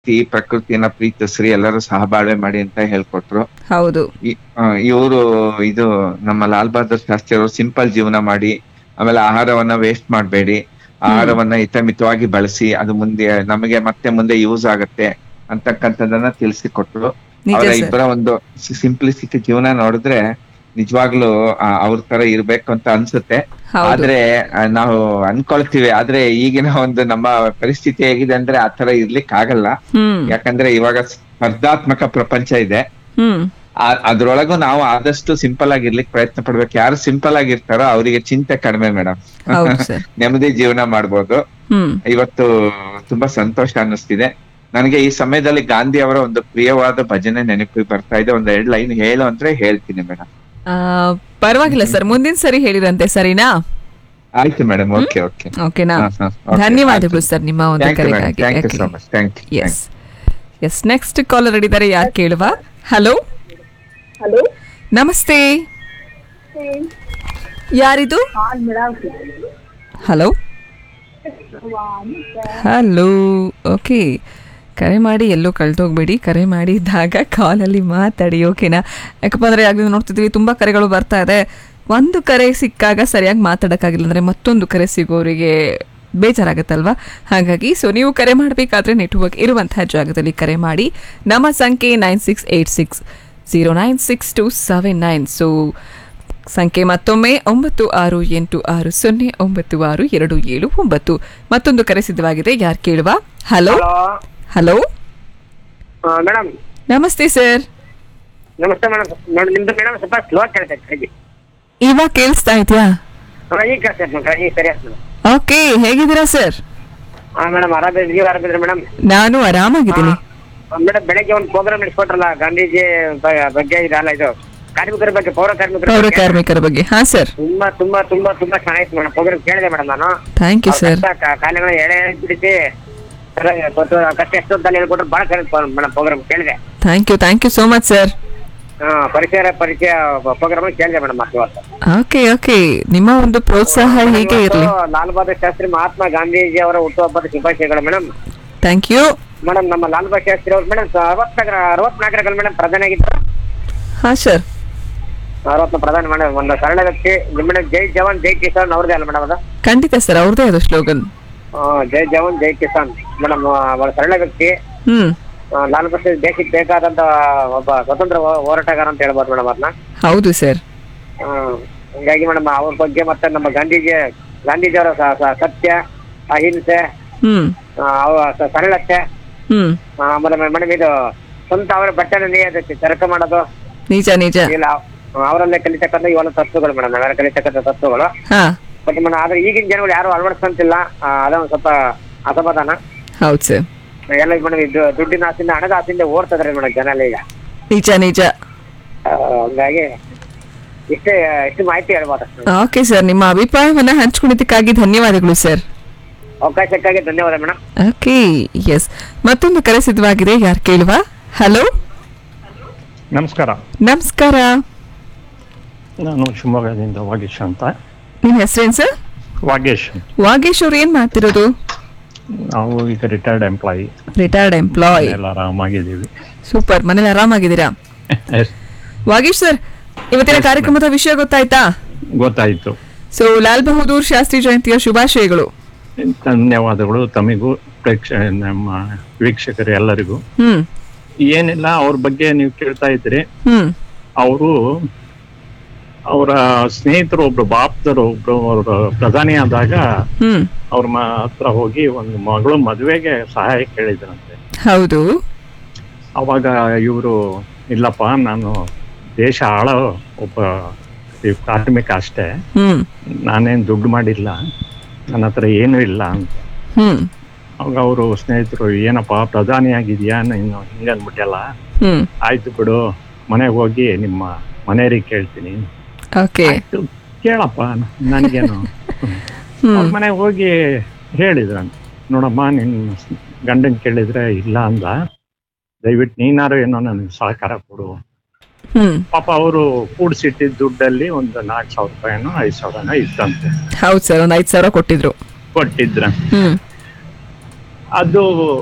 ಪ್ರೀತಿ ಪ್ರಕೃತಿಯನ್ನ ಪ್ರೀತಿಸ್ರಿ ಎಲ್ಲರೂ ಸಹಬಾಳ್ವೆ ಮಾಡಿ ಅಂತ ಹೇಳ್ಕೊಟ್ರು ಹೌದು ಇವರು ಇದು ನಮ್ಮ ಲಾಲ್ ಬಹದ್ದೂರ್ ಶಾಸ್ತ್ರಿ ಅವರು ಸಿಂಪಲ್ ಜೀವನ ಮಾಡಿ ಆಮೇಲೆ ಆಹಾರವನ್ನ ವೇಸ್ಟ್ ಮಾಡಬೇಡಿ ಆಹಾರವನ್ನ ಹಿತಮಿತವಾಗಿ ಬಳಸಿ ಅದು ಮುಂದೆ ನಮಗೆ ಮತ್ತೆ ಮುಂದೆ ಯೂಸ್ ಆಗತ್ತೆ ಅಂತಕ್ಕಂಥದ್ದನ್ನ ತಿಳಿಸಿಕೊಟ್ರು ನಿಜ ಅವರ ಸರ್ ಇಬ್ಬರ ಒಂದು ಸಿಂಪ್ಲಿಸಿಟಿ ಜೀವನ ನೋಡಿದ್ರೆ ನಿಜವಾಗ್ಲೂ ಆ, ಅವ್ರ ತರ ಇರ್ಬೇಕು ಅಂತ ಅನ್ಸುತ್ತೆ ಹೌದು ಆದ್ರೆ ಆ, ನಾವು ಅನ್ಕೊಳ್ತೀವಿ ಆದ್ರೆ ಈಗಿನ ಒಂದು ನಮ್ಮ ಪರಿಸ್ಥಿತಿ ಹೇಗಿದೆ ಅಂದ್ರೆ ಆ ತರ ಇರ್ಲಿಕ್ ಆಗಲ್ಲ ಹ್ಮ್ ಯಾಕಂದ್ರೆ ಇವಾಗ ಸ್ಪರ್ಧಾತ್ಮಕ ಪ್ರಪಂಚ ಇದೆ ಹ್ಮ್ ಆ- ಅದ್ರೊಳಗೂ ನಾವು ಆದಷ್ಟು ಸಿಂಪಲ್ ಆಗಿ ಇರ್ಲಿಕ್ ಪ್ರಯತ್ನ ಪಡ್ಬೇಕು ಯಾರು ಸಿಂಪಲ್ ಆಗಿರ್ತಾರೋ ಅವರಿಗೆ ಚಿಂತೆ ಕಡಿಮೆ ಮೇಡಮ್ ಹೌದು ಸರ್ ನೆಮ್ಮದಿ ಜೀವನ ಮಾಡ್ಬೋದು ಹ್ಮ್ ಇವತ್ತು ತುಂಬಾ ಸಂತೋಷ ಅನ್ನಿಸ್ತಿದೆ ನನಗೆ ಈ ಸಮಯದಲ್ಲಿ ಗಾಂಧಿ ಅವರ ಒಂದು ಪ್ರಿಯವಾದ ಭಜನೆ ನೆನಪಿಗೆ ಬರ್ತಾ ಇದೆ ಒಂದ್ ಎರಡ್ ಲೈನ್ ಹೇಳು ಅಂದ್ರೆ ಹೇಳ್ತೀನಿ ಮೇಡಮ್ ಆ, ಪರವಾಗಿಲ್ಲ ಸರ್ ಮುಂದಿನ ಸರಿ ಹೇಳಿರಂತೆ ಸರಿನಾ ಆಯ್ತು ಮೇಡಮ್ ಓಕೆ ಓಕೆ ಓಕೆನಾ ಧನ್ಯವಾದಗಳು ಸರ್ ನಿಮ್ಮ ಒಂದು ಕರೆಗಾಗಿ thank you so much thank you yes yes next caller ಹಿಡಿದಾರೆ ಯಾರು ಕೇಳುವ ಹಲೋ ಹಲೋ ನಮಸ್ತೆ ಯಾರಿದು ಹಲೋ ಹಲೋ ಓಕೆ ಕರೆ ಮಾಡಿ ಎಲ್ಲೋ ಕಳ್ದೋಗ್ಬೇಡಿ ಕರೆ ಮಾಡಿದಾಗ ಕಾಲಲ್ಲಿ ಮಾತಾಡಿ ಓಕೆನಾ ಯಾಕಪ್ಪ ಅಂದರೆ ಆಗಲಿ ನೋಡ್ತಿದ್ವಿ ತುಂಬ ಕರೆಗಳು ಬರ್ತಾ ಇದೆ ಒಂದು ಕರೆ ಸಿಕ್ಕಾಗ ಸರಿಯಾಗಿ ಮಾತಾಡೋಕ್ಕಾಗಿಲ್ಲ ಅಂದರೆ ಮತ್ತೊಂದು ಕರೆ ಸಿಗೋರಿಗೆ ಬೇಜಾರಾಗುತ್ತಲ್ವಾ ಹಾಗಾಗಿ ಸೊ ನೀವು ಕರೆ ಮಾಡಬೇಕಾದ್ರೆ ನೆಟ್ವರ್ಕ್ ಇರುವಂತಹ ಜಾಗದಲ್ಲಿ ಕರೆ ಮಾಡಿ ನಮ್ಮ ಸಂಖ್ಯೆ nine six eight six zero nine six two seven nine so ಸಂಖ್ಯೆ ಮತ್ತೊಮ್ಮೆ ಒಂಬತ್ತು ಆರು ಎಂಟು ಆರು ಸೊನ್ನೆ ಒಂಬತ್ತು ಆರು ಎರಡು ಏಳು ಒಂಬತ್ತು ಮತ್ತೊಂದು ಕರೆ ಸಿದ್ಧವಾಗಿದೆ ಯಾರು ಕೇಳುವ ಹಲೋ ಹಲೋ ಹಲೋ ಮೇಡಮ್ ನಮಸ್ತೆ ಸರ್ ನಮಸ್ತೆ ಮೇಡಮ್ ನೋಡಿ ನಿಮ್ದು ಮೇಡಮ್ ಸ್ವಲ್ಪ ಸ್ಲೋ ಕೇಳ್ತಾ ಇತ್ತು ಇವಾಗ ಕೇಳಿಸ್ತಾ ಇದೆಯಾ ಈಗ ಕೇಳ್ತಾ ಇತ್ತು ಮೇಡಮ್ ಈಗ ಸರಿ ಆಯ್ತು ಓಕೆ ಹೇಗಿದ್ದೀರಾ ಸರ್ ಹಾ ಮೇಡಮ್ ಆರಾಮಿದ್ರಿ ನೀವು ಆರಾಮಿದ್ರಿ ಮೇಡಮ್ ನಾನು ಆರಾಮಾಗಿದ್ದೀನಿ ಮೇಡಮ್ ಬೆಳಗ್ಗೆ ಒಂದು ಪ್ರೋಗ್ರಾಮ್ ನಡೆಸ್ಕೊಟ್ರಲ್ಲ ಗಾಂಧೀಜಿ ಬ- ಬಗ್ಗೆ ಇದಲ್ಲ ಇದು ಕಾರ್ಮಿಕರ ಬಗ್ಗೆ ಪೌರ ಕಾರ್ಮಿಕರ ಪೌರ ಬಗ್ಗೆ. ಕಾರ್ಮಿಕರ ಬಗ್ಗೆ ಹಾ ಸರ್ ತುಂಬಾ ತುಂಬಾ ತುಂಬಾ ತುಂಬಾ ಚೆನ್ನಾಗಿತ್ತು ಮೇಡಮ್ ಪ್ರೋಗ್ರಾಮ್ ಕೇಳಿದೆ ಮೇಡಮ್ ನಾನು ಥ್ಯಾಂಕ್ ಯು ಅವ್ರ ಸರ್ ಕಷ್ಟ ಕ- ಕಾಯಿಲೆಗಳನ್ನ ಎಳೆ ಎಳೆ ಬಿಡಿಸಿ ಸರ- ಗೊತ್ತು, ಕಷ್ಟ ಎಷ್ಟು ಅಂತ ಹೇಳ್ಕೊಟ್ರು ಬಹಳ ಮೇಡಮ್ ಪ್ರೋಗ್ರಾಮ್ ಕೇಳಿದೆ thank you thank you so much sir ಹಾ ಪರಿಚಯ ಪರಿಚಯ ಪ್ರೋಗ್ರಾಮ್ ಕೇಳಿದೆ ಮೇಡಮ್ ಇವತ್ತು ಓಕೆ ಓಕೆ ನಿಮ್ಮ ಒಂದು ಪ್ರೋತ್ಸಾಹ ಹೀಗೆ ಇರಲಿ ಇವತ್ತು ಲಾಲ್ ಬಹದ್ದೂರ್ ಶಾಸ್ತ್ರಿ ಮಹಾತ್ಮ ಗಾಂಧೀಜಿ ಅವರ ಹುಟ್ಟುಹಬ್ಬದ ಶುಭಾಶಯಗಳು ಮೇಡಮ್ ಥ್ಯಾಂಕ್ ಯು ಮೇಡಮ್ ನಮ್ಮ ಲಾಲ್ ಬಹದ್ದೂರ್ ಶಾಸ್ತ್ರಿ ಅವರು ಮೇಡಮ್ ಅರವತ್ನಾಲ್ಕರ ಅರವತ್ನಾಲ್ಕರಲ್ಲಿ ಮೇಡಮ್ ಪ್ರಧಾನಿ ಆಗಿದ್ರು ಹಾಂ ಸರ್ ಅರವತ್ನ ಪ್ರಧಾನಿ ಮೇಡಮ್ ಒಂದು ಸರಳ ವ್ಯಕ್ತಿ ಮೇಡಮ್ ಜೈ ಜವಾನ್ ಜೈ ಕಿಸಾನ್ ಅವ್ರದೇ ಅಲ್ಲ ಮೇಡಮ್ ಅದು ಖಂಡಿತ ಸರ್ ಅವ್ರದ್ದೇ ಅದು ಸ್ಲೋಗನ್ ಆ, ಜೈ ಜವಾನ್ ಜೈ ಕಿಸಾನ್ ಮೇಡಮ್ ಅವರ ಸರಳ ವ್ಯಕ್ತಿ ಹ್ಮ್ ಆ, ಲಾಲ್ ಬಹದ್ದೂರ್ ದೇಶಕ್ಕೆ ಬೇಕಾದಂತ ಒಬ್ಬ ಸ್ವತಂತ್ರ ಹೋ- ಹೋರಾಟಗಾರ ಅಂತ ಹೇಳ್ಬೋದು ಮೇಡಮ್ ಅದನ್ನ ಹೌದು ಸರ್ ಹಂಗಾಗಿ ಮೇಡಮ್ ಅವ್ರ ಬಗ್ಗೆ ಮತ್ತೆ ನಮ್ಮ ಗಾಂಧೀಜಿ ಗಾಂಧೀಜಿಯವರ ಸ- ಸ- ಸತ್ಯ ಅಹಿಂಸೆ ಹ್ಮ್ ಆ, ಅವರ ಸ- ಸರಳತೆ ಹ್ಮ್ ಆ, ಆಮೇಲೆ ಮೇಡಮ್ ಇದು ಸ್ವಂತ ಅವರ ಬಟ್ಟೆನ ನೇಯೋದಕ್ಕೆ ಚರಕ ಮಾಡೋದು ನಿಜ ನಿಜ ಇಲ್ಲ ಅವರಲ್ಲೇ ಕಲಿತಕ್ಕಂಥ ಇವೆಲ್ಲ ತತ್ವಗಳು ಮೇಡಮ್ ನಾವೆಲ್ಲ ಕಲಿತಕ್ಕಂಥ ತತ್ವಗಳು ಹಾ ಬಟ್ ಮೇಡಮ್ ಆದ್ರೆ ಈಗಿನ ಜನಗಳು ಯಾರು ಅಳವಡಿಸ್ಕೊಂತಿಲ್ಲ ಆ, ಅದೊಂದು ಸ್ವಲ್ಪ ಅಸಮಾಧಾನ ಹೌದು ಸರ್ ಎಲ್ಲ ಮೇಡಮ್ ಇದು ದುಡ್ಡಿನ ಆಸೆಯಿಂದ ಹಣದ ಆಸೆಯಿಂದ ಓಡ್ತಿದಾರೆ ಮೇಡಮ್ ಜನ ಎಲ್ಲ ಈಗ ನಿಜ ನಿಜ ಆ, ಹಂಗಾಗಿ ಇಷ್ಟೇ ಇಷ್ಟು ಮಾಹಿತಿ ಹೇಳ್ಬೋದು ಅಷ್ಟೇ. ಓಕೆ ಸರ್ ನಿಮ್ಮ ಅಭಿಪ್ರಾಯವನ್ನ ಹಂಚ್ಕೊಂಡಿದ್ದಕ್ಕಾಗಿ ಧನ್ಯವಾದಗಳು ಸರ್ ಅವಕಾಶಕ್ಕಾಗಿ ಧನ್ಯವಾದ ಮೇಡಮ್ ಓಕೆ ಎಸ್ ಮತ್ತೊಂದು ಕರೆ ಸಿದ್ಧವಾಗಿದೆ ಯಾರು ಕೇಳುವ ಹಲೋ ನಮಸ್ಕಾರ ನಮಸ್ಕಾರ ನಾನು ಶಿವಮೊಗ್ಗದಿಂದ ವಾಗೇಶ್ ಅಂತ ನಿಮ್ಮ ಹೆಸರೇನು ಸರ್ ವಾಗೇಶ್ ವಾಗೇಶ್ ಅವ್ರು ಏನ್ ಮಾಡ್ತಿರೋದು ನಾವು ಈಗ ರಿಟೈರ್ಡ್ ಎಂಪ್ಲಾಯಿ ರಿಟೈರ್ಡ್ ಎಂಪ್ಲಾಯ್ ಎಲ್ಲ ಆರಾಮಾಗಿದ್ದೀವಿ ಸೂಪರ್ ಮನೇಲಿ ಆರಾಮಾಗಿದ್ದೀರಾ ವಾಗೇಶ್ ಸರ್ ಇವತ್ತಿನ ಕಾರ್ಯಕ್ರಮದ ವಿಷಯ ಗೊತ್ತಾಯ್ತಾ ಗೊತ್ತಾಯಿತು ಸೊ ಲಾಲ್ ಬಹದ್ದೂರ್ ಶಾಸ್ತ್ರಿ ಜಯಂತಿಯ ಶುಭಾಶಯಗಳು ಧನ್ಯವಾದಗಳು ತಮಿಗೂ ಪ್ರೇಕ್ಷ ನಮ್ಮ ವೀಕ್ಷಕರು ಎಲ್ಲರಿಗೂ ಹ್ಮ್ ಏನಿಲ್ಲ ಅವ್ರ ಬಗ್ಗೆ ನೀವು ಕೇಳ್ತಾ ಇದ್ರಿ ಹ್ಮ್ ಅವರು ಅವರ ಸ್ನೇಹಿತರು ಒಬ್ರು ಬಾಪ್ದರು ಒಬ್ರು ಅವರು ಪ್ರಧಾನಿ ಆದಾಗ ಹ್ಮ್ ಅವ್ರ ಮ ಹತ್ರ ಹೋಗಿ ಒಂದು ಮಗಳು ಮದುವೆಗೆ ಸಹಾಯ ಕೇಳಿದ್ರಂತೆ ಹೌದು ಅವಾಗ ಇವರು ಇಲ್ಲಪ್ಪ ನಾನು ದೇಶ ಆಳೋ ಒಬ್ಬ ಈ ಕಾರ್ಮಿಕ ಅಷ್ಟೇ ಹ್ಮ್ ನಾನೇನು ದುಡ್ಡು ಮಾಡಿಲ್ಲ ನನ್ನ ಹತ್ರ ಏನೂ ಇಲ್ಲ ಅಂತ ಹ್ಮ್ ಅವಾಗ ಅವರು ಸ್ನೇಹಿತರು ಏನಪ್ಪ ಪ್ರಧಾನಿ ಆಗಿದ್ಯಾ ನೀನು ಹಿಂಗೆ ಅಂದ್ಬಿಟ್ಟಲ್ಲ ಹ್ಮ್ ಆಯ್ತು ಬಿಡು ಮನೆಗೆ ಹೋಗಿ ನಿಮ್ಮ ಮನೆಯವ್ರಿಗೆ ಕೇಳ್ತೀನಿ ಓಕೆ ಆಯ್ತು ಕೇಳಪ್ಪ ನನಗೇನು ಅವ್ರ ಮನೆಗೆ ಹೋಗಿ ಹೇಳಿದ್ರಂತೆ ನೋಡಮ್ಮ ನಿನ್ನ ಗಂಡನ್ ಕೇಳಿದ್ರೆ ಇಲ್ಲ ಅಂದ ದಯವಿಟ್ಟು ನೀನಾರು ಏನೋ ನನಗೆ ಸಹಕಾರ ಕೊಡು ಹ್ಮ್ ಪಾಪ ಅವರು ಕೂಡ್ಸಿಟ್ಟಿದ್ದ ದುಡ್ಡಲ್ಲಿ ಒಂದು ನಾಲ್ಕು ಸಾವಿರ ರೂಪಾಯಿನೋ ಐದು ಸಾವಿರನೋ ಇತ್ತಂತೆ ಹೌದು ಸರ್ ಒಂದ್ ಐದ್ ಸಾವಿರ ಕೊಟ್ಟಿದ್ರು ಕೊಟ್ಟಿದ್ರ ಹ್ಮ್ ಅದು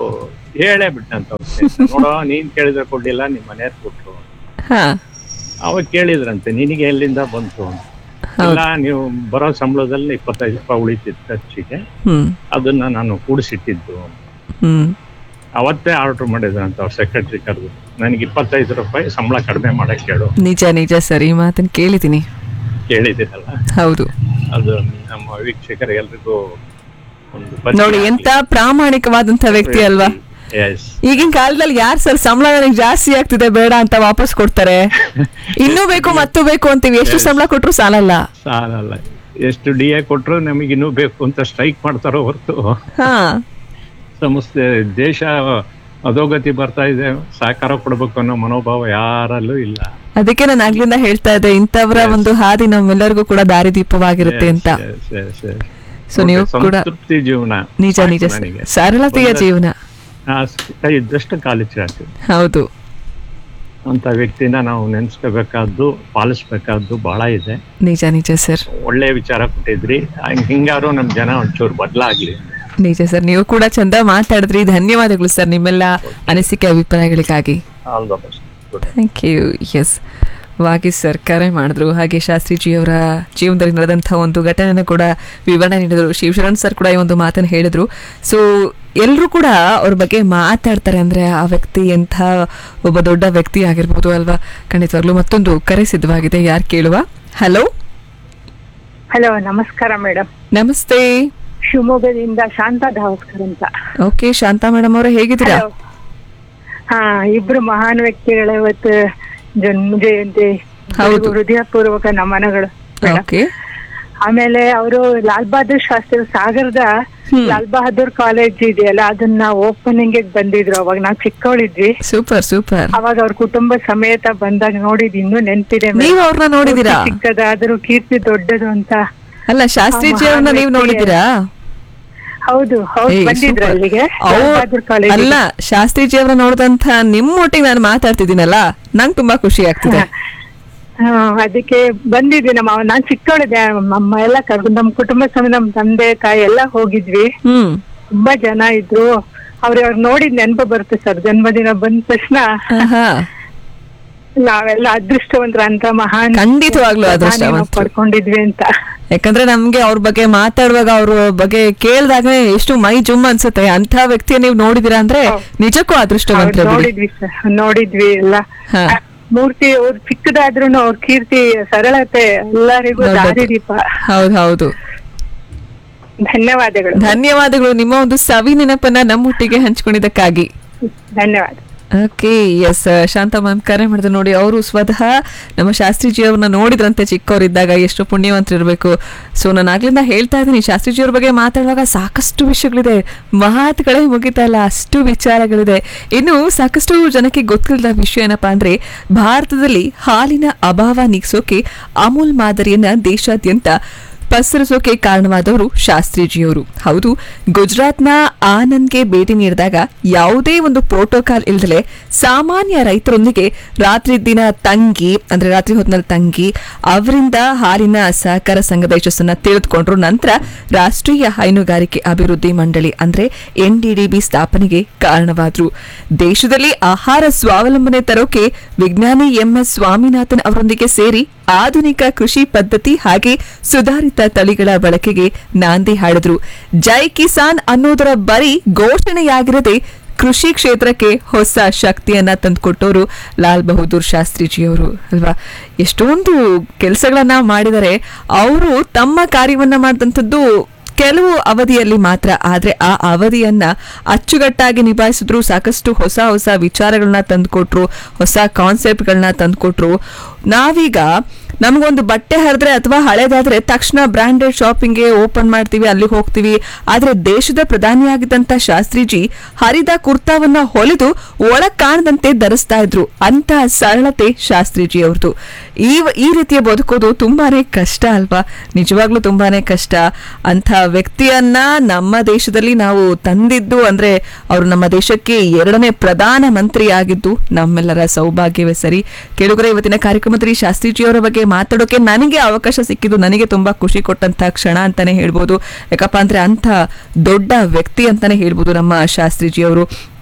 ಹೇಳೇ ಬಿಟ್ಟಂತ ನೋಡೋ ನೀನ್ ಕೇಳಿದ್ರೆ ಕೊಡ್ಲಿಲ್ಲ ನಿಮ್ ಮನೆಯವ್ರು ಕೊಟ್ರು ಹಾ ಅವಾಗ ಕೇಳಿದ್ರಂತೆ ನಿನಗೆ ಎಲ್ಲಿಂದ ಬಂತು ಅಂತ. ಇಲ್ಲ ನೀವು ಬರೋ ಸಂಬಳದಲ್ಲಿ ಇಪ್ಪತ್ತೈದು ರೂಪಾಯಿ ಉಳಿತಿತ್ತು ಖರ್ಚಿಗೆ ಹ್ಮ್ ಅದನ್ನ ನಾನು ಕೂಡಿಸಿಟ್ಟಿದ್ದು ಹ್ಮ್ ಅವತ್ತೇ ಆರ್ಡರ್ ಮಾಡಿದ್ರಂತ ಅವ್ರ ಸೆಕ್ರೆಟರಿ ಕರೆದು ನನಗೆ ಇಪ್ಪತ್ತೈದು ರೂಪಾಯಿ ಸಂಬಳ ಕಡಿಮೆ ಮಾಡಕ್ ಹೇಳು ನಿಜ ನಿಜ ಸರ್ ಈ ಮಾತನ್ನ ಕೇಳಿದ್ದೀನಿ ಕೇಳಿದ್ದೀರಲ್ಲ ಹೌದು ಅದು ನಮ್ಮ ವೀಕ್ಷಕರ ಎಲ್ರಿಗೂ ಒಂದು ನೋಡಿ ಎಂತ ಪ್ರಾಮಾಣಿಕವಾದಂತ ವ್ಯಕ್ತಿ ಅಲ್ವಾ ಎಸ್ ಈಗಿನ ಕಾಲದಲ್ಲಿ ಯಾರು ಸರ್ ಸಂಬಳ ನನಗೆ ಜಾಸ್ತಿ ಆಗ್ತಿದೆ ಬೇಡ ಅಂತ ವಾಪಸ್ ಕೊಡ್ತಾರೆ ಇನ್ನೂ ಬೇಕು ಮತ್ತು ಬೇಕು ಅಂತೀವಿ ಎಷ್ಟು ಸಂಬಳ ಕೊಟ್ರು ಸಾಲಲ್ಲ ಸಾಲಲ್ಲ ಎಷ್ಟು ಡಿ ಎ ಕೊಟ್ರು ನಮಗೆ ಇನ್ನೂ ಬೇಕು ಅಂತ ಸ್ಟ್ರೈಕ್ ಮಾಡ್ತಾರೋ ಹೊರತು ಹಾ ಸಂಸ್ಥೆ ದೇಶ ಅಧೋಗತಿ ಬರ್ತಾ ಇದೆ ಸಹಕಾರ ಕೊಡ್ಬೇಕು ಅನ್ನೋ ಮನೋಭಾವ ಯಾರಲ್ಲೂ ಇಲ್ಲ ಅದಕ್ಕೆ ನಾನು ಆಗ್ಲಿಂದ ಹೇಳ್ತಾ ಇದ್ದೆ ಇಂಥವರ ಒಂದು ಹಾದಿ ನಮ್ಮೆಲ್ಲರಿಗೂ ಕೂಡ ದಾರಿದೀಪವಾಗಿರುತ್ತೆ ಅಂತ Yes, yes, yes. ಸೊ ನೀವು ಮತ್ತೆ ಕೂಡ ಸಂತೃಪ್ತಿ ಜೀವನ ನಿಜ ನಿಜ ಸಾಕು ಸರ್. ನನಗೆ. ಸರಳತೆಯ ಒಂದೇ- ಜೀವನ ಆ ಕೈ ಇದ್ದಷ್ಟು ಕಾಲಿಚ್ಚ ಹೌದು ಅಂತ ವ್ಯಕ್ತಿನ ನಾವು ನೆನ್ಸ್ಕೋಬೇಕಾದ್ದು ಪಾಲಿಸ್ಬೇಕಾದ್ದು ಬಹಳ ಇದೆ ನಿಜ ನಿಜ ಸರ್ ಒಳ್ಳೆ ವಿಚಾರ ಕೊಟ್ಟಿದ್ರಿ ಹಂಗ್- ಹಿಂಗಾರು ನಮ್ ಜನ ಒಂಚೂರು ಬದಲಾಗ್ಲಿ ನಿಜ ಸರ್ ನೀವು ಕೂಡ ಚಂದ ಮಾತಾಡಿದ್ರಿ ಧನ್ಯವಾದಗಳು ಸರ್ ನಿಮ್ಮೆಲ್ಲ ಅನಿಸಿಕೆ ಅಭಿಪ್ರಾಯಗಳಿಗಾಗಿ all the best thank you yes ವಾಗಿ ಸರ್ ಕರೆ ಮಾಡಿದ್ರು ಹಾಗೆ ಶಾಸ್ತ್ರಿಜಿಯವರ ಜೀವನದಲ್ಲಿ ನಡೆದಂಥ ಒಂದು ಘಟನೆನ ಕೂಡ ವಿವರಣೆ ನೀಡಿದ್ರು ಶಿವಶರಣ್ ಸರ್ ಕೂಡ ಈ ಒಂದು ಮಾತನ್ನು ಹೇಳಿದ್ರು ಸೊ ಎಲ್ಲರೂ ಕೂಡ ಅವ್ರ ಬಗ್ಗೆ ಮಾತಾಡ್ತಾರೆ ಅಂದ್ರೆ ಆ ವ್ಯಕ್ತಿ ಎಂಥ ಒಬ್ಬ ದೊಡ್ಡ ವ್ಯಕ್ತಿ ಆಗಿರ್ಬೋದು ಅಲ್ವಾ ಖಂಡಿತವಾಗ್ಲೂ ಮತ್ತೊಂದು ಕರೆ ಸಿದ್ಧವಾಗಿದೆ ಯಾರು ಕೇಳುವ ಹಲೋ ಹಲೋ ನಮಸ್ಕಾರ ಮೇಡಮ್ ನಮಸ್ತೆ ಶಿವಮೊಗ್ಗದಿಂದ ಶಾಂತಾ ಧಾವಸ್ಕರ್ ಅಂತ ಓಕೆ ಶಾಂತಾ ಮೇಡಮ್ ಅವರೇ ಹೇಗಿದ್ದೀರಾ Hello. ಹಾ ಇಬ್ರು ಮಹಾನ್ ವ್ಯಕ್ತಿಗಳ ಇವತ್ತು ಜನ್ಮ ಜಯಂತಿ ಹೌದು. ಹೃದಯಪೂರ್ವಕ ನಮನಗಳು ಮೇಡಮ್. ಓಕೆ ಆಮೇಲೆ ಅವರು ಲಾಲ್ ಬಹದ್ದೂರ್ ಶಾಸ್ತ್ರಿ ಸಾಗರದ ಲಾಲ್ ಬಹದ್ದೂರ್ ಕಾಲೇಜ್ ಇದೆಯಲ್ಲ ಅದನ್ನ ಓಪನಿಂಗ್ ಬಂದಿದ್ರು ಅವಾಗ ನಾವು ಚಿಕ್ಕವಳಿದ್ವಿ ಸೂಪರ್ ಸೂಪರ್ ಅವಾಗ ಅವ್ರ ಕುಟುಂಬ ಸಮೇತ ಬಂದಾಗ ನೋಡಿದ್ ಇನ್ನೂ ನೆನ್ಪಿದೆ madam. ನೀವು ಅವ್ರನ್ನ ನೋಡಿದೀರಾ ಪೂರ್ತಿ ಚಿಕ್ಕದಾದ್ರೂ ಕೀರ್ತಿ ದೊಡ್ಡದು ಅಂತ ಅಲ್ಲ ಶಾಸ್ತ್ರಿಜಿ ಆ ಅವ್ರನ್ನ ಮಹಾನ್ ನೀವು ವ್ಯಕ್ತಿ ನೋಡಿದ್ದೀರಾ ಹೌದು ಹೌದು ಏಯ್, ಬಂದಿದ್ರು super. ಅಲ್ಲಿಗೆ ಅವ್ರು- ಲಾಲ್ ಬಹದ್ದೂರ್ ಕಾಲೇಜ್ ಅಲ್ಲ ಶಾಸ್ತ್ರಿಜಿ ಅವರ ನೋಡಿದಂತ ನಿಮ್ಮೊಟ್ಟಿಗೆ ನಾನು ಮಾತಾಡ್ತಿದ್ದೀನಲ್ಲ ನಂಗೆ ತುಂಬಾ ಖುಷಿ ಆಗ್ತಿದೆ ಹಾ, ಅದಕ್ಕೆ ಬಂದಿದ್ವಿ ನಮ್ಮ ನಾನ್ ಚಿಕ್ಕವಳಿದ್ದೆ ಅಮ್ಮ ಎಲ್ಲ ಕರ್ದು ನಮ್ ಕುಟುಂಬ ಸಮೇತ ನಮ್ ತಂದೆ ತಾಯಿ ಎಲ್ಲ ಹೋಗಿದ್ವಿ ಹ್ಮ್ ತುಂಬಾ ಜನ ಇದ್ರು ಅವ್ರ ಅವ್ರ ನೋಡಿದ್ ನೆನಪು ಬರುತ್ತೆ ಸರ್ ಜನ್ಮದಿನ ಬಂದ ತಕ್ಷಣ ಆಹಾ. ನಾವೆಲ್ಲ ಅದೃಷ್ಟವಂತರ ಅಂತ ಮಹಾನ್ ಖಂಡಿತವಾಗ್ಲೂ ಪ್ರಧಾನಿ ನಾವು ಅದೃಷ್ಟವಂತರು. ಪಡ್ಕೊಂಡಿದ್ವಿ ಅಂತ ಯಾಕಂದ್ರೆ ನಮ್ಗೆ ಅವ್ರ ಬಗ್ಗೆ ಮಾತಾಡುವಾಗ ಅವ್ರ ಬಗ್ಗೆ ಕೇಳಿದಾಗ ಎಷ್ಟು ಮೈ ಜುಮ್ ಅನ್ಸುತ್ತೆ ಅಂತ ವ್ಯಕ್ತಿಯ ನೀವು ನೋಡಿದೀರಾ ಅಂದ್ರೆ ನಿಜಕ್ಕೂ ಹೌದು, ಅದೃಷ್ಟವಂತರ ಬಿಡಿ ನೋಡಿದ್ವಿ ಸರ್ ನೋಡಿದ್ವಿ ಎಲ್ಲ ಹಾ. ಮೂರ್ತಿ ಅವ್ರ ಚಿಕ್ಕದಾದ್ರೂ ಅವ್ರ ಕೀರ್ತಿ ಸರಳತೆ ಎಲ್ಲರಿಗೂ ದೊಡ್ಡದು. ದಾರಿದೀಪ ಹೌದು ಹೌದು ಧನ್ಯವಾದಗಳು ಧನ್ಯವಾದಗಳು ನಿಮ್ಮ ಒಂದು ಸವಿ ನೆನಪನ್ನ ನಮ್ಮೊಟ್ಟಿಗೆ ಹಂಚ್ಕೊಂಡಿದ್ದಕ್ಕಾಗಿ ಧನ್ಯವಾದ ಓಕೆ ಎಸ್ ಶಾಂತ ಮ್ಯಾಮ್ ಕರೆ ಮಾಡಿದ್ರು ನೋಡಿ ಅವರು ಸ್ವತಃ ನಮ್ಮ ಶಾಸ್ತ್ರಿಜಿ ಅವ್ರನ್ನ ನೋಡಿದ್ರಂತೆ ಚಿಕ್ಕವರಿದ್ದಾಗ ಎಷ್ಟು ಪುಣ್ಯವಂತರಿರಬೇಕು ಸೊ ನಾನು ಆಗ್ಲಿಂದ ಹೇಳ್ತಾ ಇದ್ದೀನಿ ಶಾಸ್ತ್ರಿಜಿ ಅವ್ರ ಬಗ್ಗೆ ಮಾತಾಡುವಾಗ ಸಾಕಷ್ಟು ವಿಷಯಗಳಿದೆ ಮಾತುಗಳೇ ಮುಗಿತಾ ಇಲ್ಲ ಅಷ್ಟು ವಿಚಾರಗಳಿದೆ ಇನ್ನು ಸಾಕಷ್ಟು ಜನಕ್ಕೆ ಗೊತ್ತಿಲ್ಲದ ವಿಷಯ ಏನಪ್ಪಾ ಅಂದ್ರೆ ಭಾರತದಲ್ಲಿ ಹಾಲಿನ ಅಭಾವ ನೀಗಿಸೋಕೆ ಅಮೂಲ್ ಮಾದರಿಯನ್ನ ದೇಶಾದ್ಯಂತ ಪಸರಿಸೋಕೆ ಕಾರಣವಾದವರು ಶಾಸ್ತ್ರಿಜಿಯವರು ಹೌದು ಗುಜರಾತ್ನ ಆನಂದ್ಗೆ ಭೇಟಿ ನೀಡಿದಾಗ ಯಾವುದೇ ಒಂದು ಪ್ರೋಟೋಕಾಲ್ ಇಲ್ದಲೆ ಸಾಮಾನ್ಯ ರೈತರೊಂದಿಗೆ ರಾತ್ರಿ ದಿನ ತಂಗಿ ಅಂದ್ರೆ ರಾತ್ರಿ ಹೊತ್ತಿನಲ್ಲಿ ತಂಗಿ ಅವರಿಂದ ಹಾಲಿನ ಸಹಕಾರ ಸಂಘದ ಯಶಸ್ಸನ್ನ ತಿಳಿದುಕೊಂಡ್ರು ನಂತರ ರಾಷ್ಟ್ರೀಯ ಹೈನುಗಾರಿಕೆ ಅಭಿವೃದ್ಧಿ ಮಂಡಳಿ ಅಂದ್ರೆ ಎನ್ಡಿಡಿಬಿ ಸ್ಥಾಪನೆಗೆ ಕಾರಣವಾದ್ರು ದೇಶದಲ್ಲಿ ಆಹಾರ ಸ್ವಾವಲಂಬನೆ ತರೋಕೆ ವಿಜ್ಞಾನಿ ಎಂಎಸ್ ಸ್ವಾಮಿನಾಥನ್ ಅವರೊಂದಿಗೆ ಸೇರಿ ಆಧುನಿಕ ಕೃಷಿ ಪದ್ಧತಿ ಹಾಗೆ ಸುಧಾರಿತ ತಳಿಗಳ ಬಳಕೆಗೆ ನಾಂದಿ ಹಾಡಿದ್ರು ಜೈ ಕಿಸಾನ್ ಅನ್ನೋದರ ಬರೀ ಘೋಷಣೆಯಾಗಿರದೆ ಕೃಷಿ ಕ್ಷೇತ್ರಕ್ಕೆ ಹೊಸ ಶಕ್ತಿಯನ್ನ ತಂದುಕೊಟ್ಟವರು ಲಾಲ್ ಬಹದ್ದೂರ್ ಶಾಸ್ತ್ರಿಜಿಯವರು ಅಲ್ವಾ ಎಷ್ಟೊಂದು ಕೆಲಸಗಳನ್ನ ಮಾಡಿದರೆ ಅವರು ತಮ್ಮ ಕಾರ್ಯವನ್ನ ಮಾಡಿದಂಥದ್ದು ಕೆಲವು ಅವಧಿಯಲ್ಲಿ ಮಾತ್ರ ಆದ್ರೆ ಆ ಅವಧಿಯನ್ನ ಅಚ್ಚುಕಟ್ಟಾಗಿ ನಿಭಾಯಿಸಿದ್ರು ಸಾಕಷ್ಟು ಹೊಸ ಹೊಸ ವಿಚಾರಗಳನ್ನ ತಂದುಕೊಟ್ರು ಹೊಸ ಕಾನ್ಸೆಪ್ಟ್ಗಳನ್ನ ತಂದುಕೊಟ್ರು ನಾವೀಗ ನಮಗೊಂದು ಬಟ್ಟೆ ಹರಿದ್ರೆ ಅಥವಾ ಹಳೇದಾದ್ರೆ ತಕ್ಷಣ ಬ್ರಾಂಡೆಡ್ ಶಾಪಿಂಗ್ಗೆ ಓಪನ್ ಮಾಡ್ತೀವಿ ಅಲ್ಲಿಗೆ ಹೋಗ್ತೀವಿ ಆದ್ರೆ ದೇಶದ ಪ್ರಧಾನಿಯಾಗಿದ್ದಂತ ಶಾಸ್ತ್ರಿಜಿ ಹರಿದ ಕುರ್ತಾವನ್ನ ಹೊಲಿದು ಒಳಗ್ ಕಾಣದಂತೆ ಧರಿಸ್ತಾ ಇದ್ರು ಅಂತ ಸರಳತೆ ಶಾಸ್ತ್ರಿಜಿ ಅವ್ರದ್ದು ಈ ಈ ರೀತಿಯ ಬದುಕೋದು ತುಂಬಾನೇ ಕಷ್ಟ ಅಲ್ವಾ ನಿಜವಾಗ್ಲೂ ತುಂಬಾನೇ ಕಷ್ಟ ಅಂತ ವ್ಯಕ್ತಿಯನ್ನ ನಮ್ಮ ದೇಶದಲ್ಲಿ ನಾವು ತಂದಿದ್ದು ಅಂದ್ರೆ ಅವರು ನಮ್ಮ ದೇಶಕ್ಕೆ ಎರಡನೇ ಪ್ರಧಾನ ಮಂತ್ರಿ ಆಗಿದ್ದು ನಮ್ಮೆಲ್ಲರ ಸೌಭಾಗ್ಯವೇ ಸರಿ ಕೇಳುಗರೆ ಇವತ್ತಿನ ಕಾರ್ಯಕ್ರಮದಲ್ಲಿ ಶಾಸ್ತ್ರಿಜಿಯವರ ಬಗ್ಗೆ ಮಾತಾಡೋಕೆ ನನಗೆ ಅವಕಾಶ ಸಿಕ್ಕಿದ್ದು ನನಗೆ ತುಂಬಾ ಖುಷಿ ಕೊಟ್ಟಂತ ಕ್ಷಣ ಅಂತಾನೆ ಹೇಳ್ಬೋದು ಯಾಕಪ್ಪ ಅಂದ್ರೆ ಅಂತ ದೊಡ್ಡ ವ್ಯಕ್ತಿ ಅಂತಾನೆ ಹೇಳ್ಬೋದು ನಮ್ಮ ಶಾಸ್ತ್ರಿಜಿಯವರು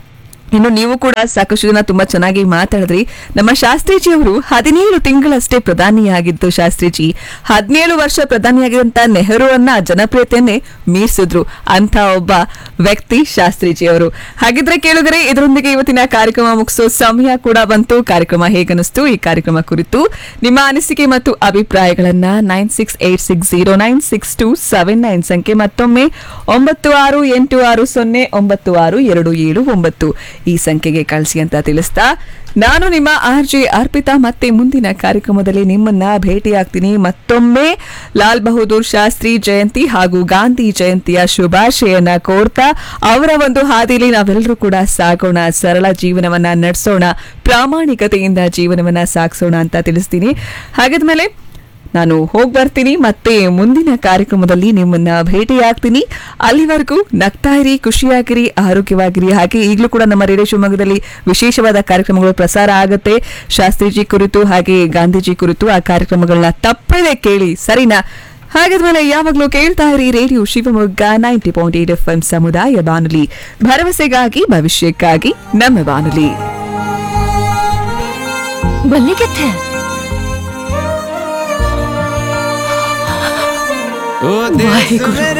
ಇನ್ನು ನೀವು ಕೂಡ ಸಾಕಷ್ಟು ಜನ ತುಂಬಾ ಚೆನ್ನಾಗಿ ಮಾತಾಡಿದ್ರಿ ನಮ್ಮ ಶಾಸ್ತ್ರೀಜಿ ಅವರು ಹದಿನೇಳು ತಿಂಗಳಷ್ಟೇ ಪ್ರಧಾನಿಯಾಗಿದ್ದು ಶಾಸ್ತ್ರೀಜಿ ಹದಿನೇಳು ವರ್ಷ ಪ್ರಧಾನಿಯಾಗಿದ್ದಂತ ನೆಹರುವನ್ನ ಜನಪ್ರಿಯತೆಯನ್ನೇ ಮೀರಿಸಿದ್ರು ಅಂತ ಒಬ್ಬ ವ್ಯಕ್ತಿ ಶಾಸ್ತ್ರೀಜಿ ಅವರು ಹಾಗಿದ್ರೆ ಕೇಳಿದರೆ ಇದರೊಂದಿಗೆ ಇವತ್ತಿನ ಕಾರ್ಯಕ್ರಮ ಮುಗಿಸೋ ಸಮಯ ಕೂಡ ಬಂತು ಕಾರ್ಯಕ್ರಮ ಹೇಗನಿಸ್ತು ಈ ಕಾರ್ಯಕ್ರಮ ಕುರಿತು ನಿಮ್ಮ ಅನಿಸಿಕೆ ಮತ್ತು ಅಭಿಪ್ರಾಯಗಳನ್ನ nine six eight six zero nine six two seven nine ಸಂಖ್ಯೆ ಮತ್ತೊಮ್ಮೆ ಒಂಬತ್ತು ಆರು ಎಂಟು ಆರು ಸೊನ್ನೆ ಒಂಬತ್ತು ಆರು ಎರಡು ಏಳು ಒಂಬತ್ತು ಈ ಸಂಖ್ಯೆಗೆ ಕಳಿಸಿ ಅಂತ ತಿಳಿಸ್ತಾ ನಾನು ನಿಮ್ಮ ಆರ್ ಜೆ ಅರ್ಪಿತಾ ಮತ್ತೆ ಮುಂದಿನ ಕಾರ್ಯಕ್ರಮದಲ್ಲಿ ನಿಮ್ಮನ್ನ ಭೇಟಿಯಾಗ್ತೀನಿ ಮತ್ತೊಮ್ಮೆ ಲಾಲ್ ಬಹದ್ದೂರ್ ಶಾಸ್ತ್ರಿ ಜಯಂತಿ ಹಾಗೂ ಗಾಂಧಿ ಜಯಂತಿಯ ಶುಭಾಶಯನ ಕೋರ್ತಾ ಅವರ ಒಂದು ಹಾದಿಲಿ ನಾವೆಲ್ಲರೂ ಕೂಡ ಸಾಗೋಣ ಸರಳ ಜೀವನವನ್ನ ನಡೆಸೋಣ ಪ್ರಾಮಾಣಿಕತೆಯಿಂದ ಜೀವನವನ್ನ ಸಾಗಿಸೋಣ ಅಂತ ತಿಳಿಸ್ತೀನಿ ಹಾಗಾದ್ಮೇಲೆ ನಾನು ಹೋಗಿ ಬರ್ತೀನಿ ಮತ್ತೆ ಮುಂದಿನ ಕಾರ್ಯಕ್ರಮದಲ್ಲಿ ನಿಮ್ಮನ್ನ ಭೇಟಿಯಾಗ್ತೀನಿ ಅಲ್ಲಿವರೆಗೂ ನಗ್ತಾ ಇರಿ ಖುಷಿಯಾಗಿರಿ ಆರೋಗ್ಯವಾಗಿರಿ ಹಾಗೆ ಈಗಲೂ ಕೂಡ ನಮ್ಮ ರೇಡಿಯೋ ಶಿವಮೊಗ್ಗದಲ್ಲಿ ವಿಶೇಷವಾದ ಕಾರ್ಯಕ್ರಮಗಳು ಪ್ರಸಾರ ಆಗುತ್ತೆ ಶಾಸ್ತ್ರೀಜಿ ಕುರಿತು ಹಾಗೆ ಗಾಂಧೀಜಿ ಕುರಿತು ಆ ಕಾರ್ಯಕ್ರಮಗಳನ್ನ ತಪ್ಪದೆ ಕೇಳಿ ಸರಿನಾ ಹಾಗಾದ್ಮೇಲೆ ಯಾವಾಗಲೂ ಕೇಳ್ತಾ ಇರಿ radio Shivamogga ninety point eight F M ಸಮುದಾಯ ಬಾನುಲಿ ಭರವಸೆಗಾಗಿ ಭವಿಷ್ಯಕ್ಕಾಗಿ ನಮ್ಮ ಬಾನುಲಿ ਬੱਲੇ ਕਿੱਥੇ ਵਾਹਿਗੁਰੂ